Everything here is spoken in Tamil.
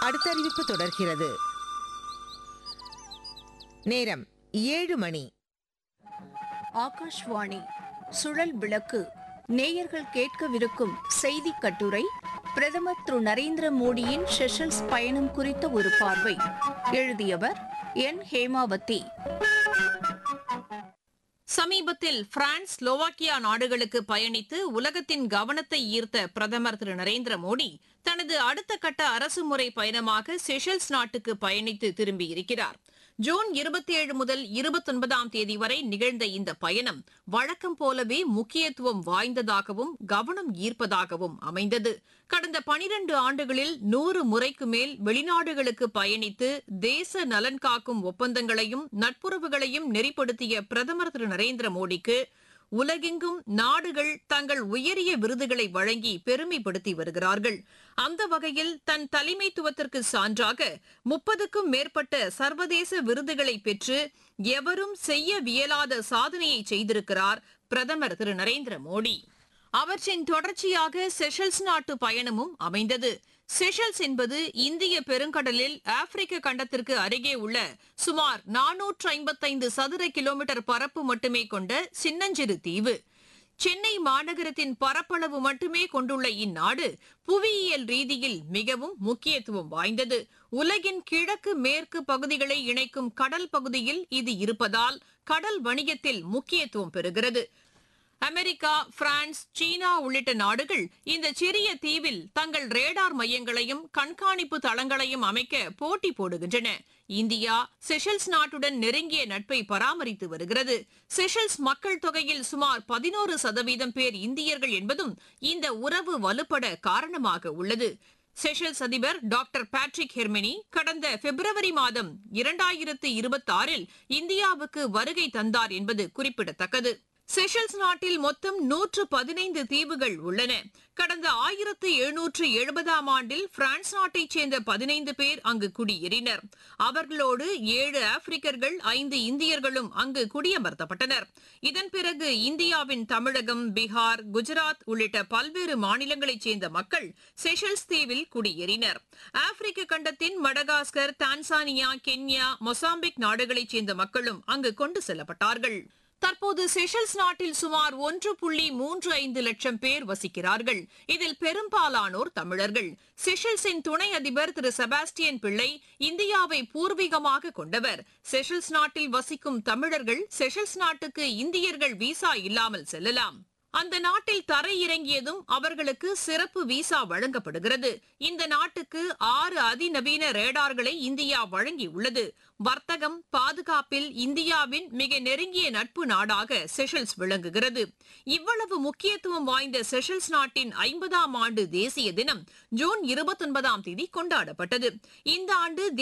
அடுத்த அறிவிப்பு தொடர்கிறது நேரம் ஏழு மணி ஆகாஷ்வாணி சுழல் விளக்கு நேயர்கள் கேட்கவிருக்கும் செய்தி கட்டுரை பிரதமர் திரு நரேந்திர மோடியின் செஷல்ஸ் பயணம் குறித்த ஒரு பார்வை எழுதியவர் என் ஹேமாவதி சமீபத்தில் பிரான்ஸ் ஸ்லோவாக்கியா நாடுகளுக்கு பயணித்து உலகத்தின் கவனத்தை ஈர்த்த பிரதமர் திரு நரேந்திர மோடி தனது அடுத்த கட்ட அரசுமுறை பயணமாக செஷல்ஸ் நாட்டுக்கு பயணித்து திரும்பியிருக்கிறார் ஜூன் இருபத்தி ஏழு முதல் இருபத்தொன்பதாம் தேதி வரை நிகழ்ந்த இந்த பயணம் வழக்கம் போலவே முக்கியத்துவம் வாய்ந்ததாகவும் கவனம் ஈர்ப்பதாகவும் அமைந்தது கடந்த பனிரண்டு ஆண்டுகளில் நூறு முறைக்கு மேல் வெளிநாடுகளுக்கு பயணித்து தேச நலன் காக்கும் ஒப்பந்தங்களையும் நட்புறவுகளையும் நெறிப்படுத்திய பிரதமர் திரு நரேந்திர மோடிக்கு உலகெங்கும் நாடுகள் தங்கள் உயரிய விருதுகளை வழங்கி பெருமைப்படுத்தி வருகிறார்கள் அந்த வகையில் தன் தலைமைத்துவத்திற்கு சான்றாக முப்பதுக்கும் மேற்பட்ட சர்வதேச விருதுகளை பெற்று எவரும் செய்ய வியலாத சாதனையை செய்திருக்கிறார் பிரதமர் திரு நரேந்திர மோடி அவற்றின் தொடர்ச்சியாக செஷல்ஸ் நாட்டு பயணமும் அமைந்தது செஷல்ஸ் என்பது இந்திய பெருங்கடலில் ஆப்பிரிக்க கண்டத்திற்கு அருகே உள்ள சுமார் நானூற்று ஐம்பத்தைந்து சதுர கிலோமீட்டர் பரப்பு மட்டுமே கொண்ட சின்னஞ்சிறு தீவு சென்னை மாநகரத்தின் பரப்பளவு மட்டுமே கொண்டுள்ள இந்நாடு புவியியல் ரீதியில் மிகவும் முக்கியத்துவம் வாய்ந்தது உலகின் கிழக்கு மேற்கு பகுதிகளை இணைக்கும் கடல் பகுதியில் இது இருப்பதால் கடல் வணிகத்தில் முக்கியத்துவம் பெறுகிறது அமெரிக்கா பிரான்ஸ் சீனா உள்ளிட்ட நாடுகள் இந்த சிறிய தீவில் தங்கள் ரேடார் மையங்களையும் கண்காணிப்பு தளங்களையும் அமைக்க போட்டி போடுகின்றன இந்தியா செஷல்ஸ் நாட்டுடன் நெருங்கிய நட்பை பராமரித்து வருகிறது செஷல்ஸ் மக்கள் தொகையில் சுமார் பதினோரு சதவீதம் பேர் இந்தியர்கள் என்பதும் இந்த உறவு வலுப்பட காரணமாக உள்ளது செஷல்ஸ் அதிபர் டாக்டர் பேட்ரிக் ஹெர்மினி கடந்த பிப்ரவரி மாதம் இரண்டாயிரத்து இருபத்தி ஆறில் இந்தியாவுக்கு வருகை தந்தார் என்பது குறிப்பிடத்தக்கது செஷல்ஸ் நாட்டில் மொத்தம் நூற்று பதினைந்து தீவுகள் உள்ளன கடந்த ஆயிரத்து எழுநூற்று எழுபதாம் ஆண்டில் பிரான்ஸ் நாட்டைச் சேர்ந்த பதினைந்து பேர் அங்கு குடியேறினர் அவர்களோடு ஏழு ஆப்பிரிக்கர்கள் ஐந்து இந்தியர்களும் அங்கு குடியமர்த்தப்பட்டனர் இதன் பிறகு இந்தியாவின் தமிழகம் பீகார் குஜராத் உள்ளிட்ட பல்வேறு மாநிலங்களைச் சேர்ந்த மக்கள் செஷல்ஸ் தீவில் குடியேறினர் ஆப்பிரிக்க கண்டத்தின் மடகாஸ்கர் தான்சானியா கென்யா மொசாம்பிக் நாடுகளைச் சேர்ந்த மக்களும் அங்கு கொண்டு செல்லப்பட்டார்கள் தற்போது செஷல்ஸ் நாட்டில் சுமார் ஒன்று புள்ளி மூன்று ஐந்து லட்சம் பேர் வசிக்கிறார்கள் இதில் பெரும்பாலானோர் தமிழர்கள் செஷல்ஸின் துணை அதிபர் திரு செபாஸ்டியன் பிள்ளை இந்தியாவை பூர்வீகமாக கொண்டவர் செஷல்ஸ் நாட்டில் வசிக்கும் தமிழர்கள் செஷல்ஸ் நாட்டுக்கு இந்தியர்கள் விசா இல்லாமல் செல்லலாம் அந்த நாட்டில் தரை இறங்கியதும் அவர்களுக்கு சிறப்பு விசா வழங்கப்படுகிறது இந்த நாட்டுக்கு ஆறு அதிநவீன ரேடார்களை இந்தியா வழங்கியுள்ளது வர்த்தகம் பாதுகாப்பில் இந்தியாவின் மிக நெருங்கிய நட்பு நாடாக செஷல்ஸ் விளங்குகிறது இவ்வளவு முக்கியத்துவம் வாய்ந்த செஷல்ஸ் நாட்டின் ஐம்பதாம் ஆண்டு தேசிய தினம் ஜூன் இருபத்தொன்பதாம் தேதி கொண்டாடப்பட்டது இந்த ஆண்டு